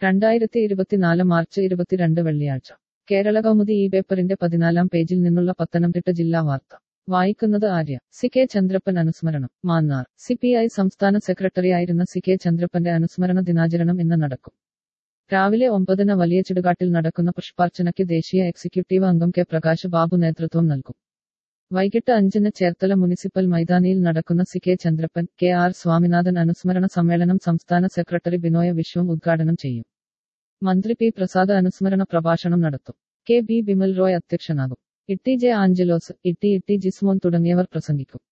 രണ്ടായിരത്തി ഇരുപത്തിനാല് മാർച്ച് ഇരുപത്തിരണ്ട് വെള്ളിയാഴ്ച കേരള കൗമുദി ഈ പേപ്പറിന്റെ പതിനാലാം പേജിൽ നിന്നുള്ള പത്തനംതിട്ട ജില്ലാ വാർത്ത വായിക്കുന്നത് ആര്യ സി കെ ചന്ദ്രപ്പൻ അനുസ്മരണം മാന്നാർ സി പി ഐ സംസ്ഥാന സെക്രട്ടറിയായിരുന്ന സി കെ ചന്ദ്രപ്പന്റെ അനുസ്മരണ ദിനാചരണം ഇന്ന് നടക്കും രാവിലെ ഒമ്പതിന് വലിയ ചുടുകാട്ടിൽ നടക്കുന്ന പുഷ്പാർച്ചനയ്ക്ക് ദേശീയ എക്സിക്യൂട്ടീവ് അംഗം കെ പ്രകാശ് ബാബു നേതൃത്വം നൽകും വൈകിട്ട് അഞ്ചിന് ചേർത്തല മുനിസിപ്പൽ മൈതാനിയിൽ നടക്കുന്ന C K Chandrappan K R Swaminathan അനുസ്മരണ സമ്മേളനം സംസ്ഥാന സെക്രട്ടറി ബിനോയ വിശ്വം ഉദ്ഘാടനം ചെയ്യും മന്ത്രി പി പ്രസാദ് അനുസ്മരണ പ്രഭാഷണം നടത്തും കെ ബി ബിമൽ റോയ് അധ്യക്ഷനാകും ഇട്ടി ജെ ആഞ്ചലോസ് ഇട്ടി ഇട്ടി ജിസ്മോൻ തുടങ്ങിയവർ പ്രസംഗിക്കും